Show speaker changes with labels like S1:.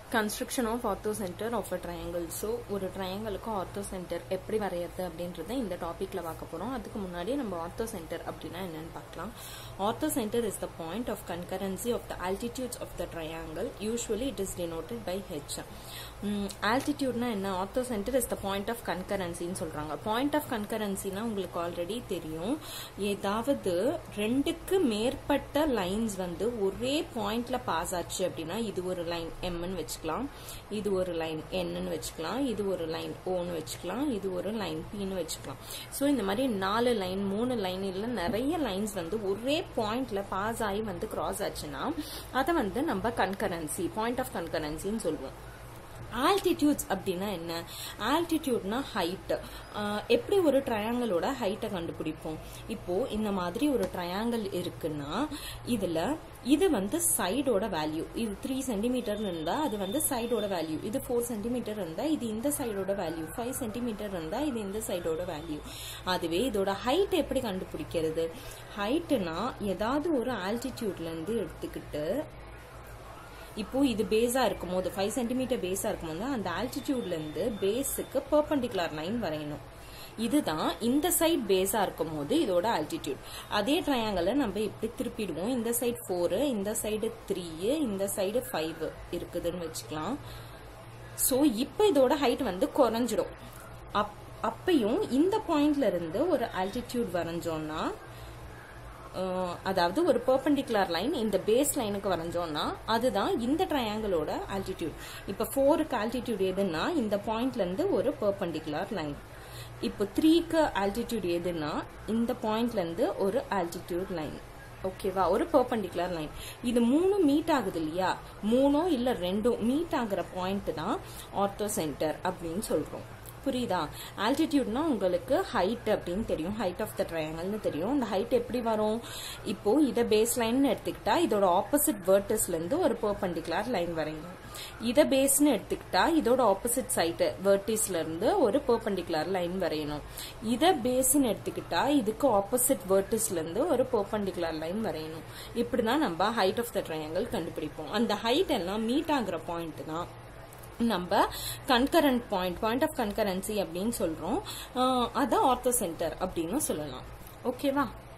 S1: construction of orthocentre of a triangle so ஒரு ட்ரையாங்கிளுக்கு ortho centre எப்படி வரையறது அப்படின்றத இந்த டாப்பிக்ல பார்க்க போறோம் அதுக்கு முன்னாடி நம்ம ஆர்த்தோ சென்டர் அப்படின்னா என்னன்னு பார்க்கலாம் orthocentre is the point of concurrency of the altitudes of the triangle usually it is denoted by H ஆல்டிடியூட்னா என்ன orthocentre is the point of கன்கரன்சின்னு சொல்றாங்க பாயிண்ட் ஆஃப் கன்கரன்சினா உங்களுக்கு ஆல்ரெடி தெரியும் ஏதாவது ரெண்டுக்கு மேற்பட்ட லைன்ஸ் வந்து ஒரே பாயிண்ட்ல பாஸ் ஆச்சு அப்படின்னா இது ஒரு லைன் எம்னு வச்சுக்கலாம் இது ஒரு லைன் என்னன்னு வச்சுக்கலாம் இது ஒரு லைன் ஓன்னு வச்சுக்கலாம் இது ஒரு லைன் பின்னு வச்சுக்கலாம் ஸோ இந்த மாதிரி நாலு லைன் மூணு லைன் இல்லை நிறைய லைன்ஸ் வந்து ஒரே பாயிண்ட்ல பாஸ் ஆகி வந்து கிராஸ் ஆச்சுன்னா அதை வந்து நம்ம கன்கரன்சி பாயிண்ட் ஆஃப் கன்கரன்சின்னு சொல்லுவோம் ஆல்டிடியூட்ஸ் அப்படின்னா என்ன ஆல்டிடியூட்னா ஹைட் எப்படி ஒரு ட்ரையாங்கிளோட ஹைட்டை கண்டுபிடிப்போம் இப்போ இந்த மாதிரி ஒரு ட்ரையாங்கிள் இருக்குன்னா இதுல இது வந்து சைடோட வேல்யூ இது த்ரீ சென்டிமீட்டர் இருந்தா அது வந்து சைடோட வேல்யூ இது ஃபோர் சென்டிமீட்டர் இருந்தா இது இந்த சைடோட வேல்யூ ஃபைவ் சென்டிமீட்டர் இருந்தா இது இந்த சைடோட வேல்யூ அதுவே இதோட ஹைட் எப்படி கண்டுபிடிக்கிறது ஹைட்னா ஏதாவது ஒரு ஆல்டிடியூட்ல இருந்து எடுத்துக்கிட்டு இப்போ இது பேஸா இருக்கும் போது ஃபைவ் சென்டிமீட்டர் பேஸா இருக்கும் போது அந்த ஆல்டிடியூட்ல இருந்து பேஸுக்கு பெர்பெண்டிகுலர் லைன் வரையணும் இதுதான் இந்த சைட் பேஸா இருக்கும் போது இதோட ஆல்டிடியூட் அதே ட்ரையாங்கலை நம்ம இப்படி திருப்பிடுவோம் இந்த சைடு ஃபோரு இந்த சைடு த்ரீ இந்த சைடு ஃபைவ் இருக்குதுன்னு வச்சுக்கலாம் ஸோ இப்போ இதோட ஹைட் வந்து குறைஞ்சிடும் அப் அப்பையும் இந்த பாயிண்ட்ல இருந்து ஒரு ஆல்டிடியூட் வரைஞ்சோம்னா அதாவது ஒரு பெர்பெண்டிகுலர் லைன் இந்த பேஸ் லைனுக்கு வரைஞ்சோம்னா அதுதான் இந்த ட்ரையாங்கிளோட ஆல்டிடியூட் இப்போ ஃபோருக்கு ஆல்டிடியூட் எதுன்னா இந்த பாயிண்ட்ல இருந்து ஒரு பெர்பெண்டிகுலர் லைன் இப்போ த்ரீக்கு ஆல்டிடியூட் எதுன்னா இந்த பாயிண்ட்ல இருந்து ஒரு ஆல்டிடியூட் லைன் ஓகேவா ஒரு பெர்பெண்டிகுலர் லைன் இது மூணு மீட் ஆகுது இல்லையா மூணோ இல்ல ரெண்டும் மீட் ஆகுற பாயிண்ட் தான் ஆர்த்தோ சென்டர் அப்படின்னு சொல்றோம் புரியுதா ஆல்டிடியூட்னா உங்களுக்கு ஹைட் அப்படின்னு தெரியும் ஹைட் ஆஃப் த ட்ரையாங்கல்னு தெரியும் அந்த ஹைட் எப்படி வரும் இப்போ இதை பேஸ் லைன் எடுத்துக்கிட்டா இதோட ஆப்போசிட் வேர்டஸ்ல இருந்து ஒரு பெர்பெண்டிகுலர் லைன் வரையணும் இதை பேஸ்னு எடுத்துக்கிட்டா இதோட ஆப்போசிட் சைடு வேர்டிஸ்ல இருந்து ஒரு பெர்பெண்டிகுலர் லைன் வரையணும் இதை பேஸ்னு எடுத்துக்கிட்டா இதுக்கு ஆப்போசிட் வேர்டிஸ்ல இருந்து ஒரு பெர்பெண்டிகுலர் லைன் வரையணும் இப்படிதான் நம்ம ஹைட் ஆஃப் த ட்ரையாங்கல் கண்டுபிடிப்போம் அந்த ஹைட் எல்லாம் மீட் ஆகுற பாயிண்ட் தான் நம்ம concurrent point point of concurrency அப்படின்னு சொல்றோம் அதான் ஆர்த்தோ சென்டர் அப்படின்னு சொல்லலாம் ஓகேவா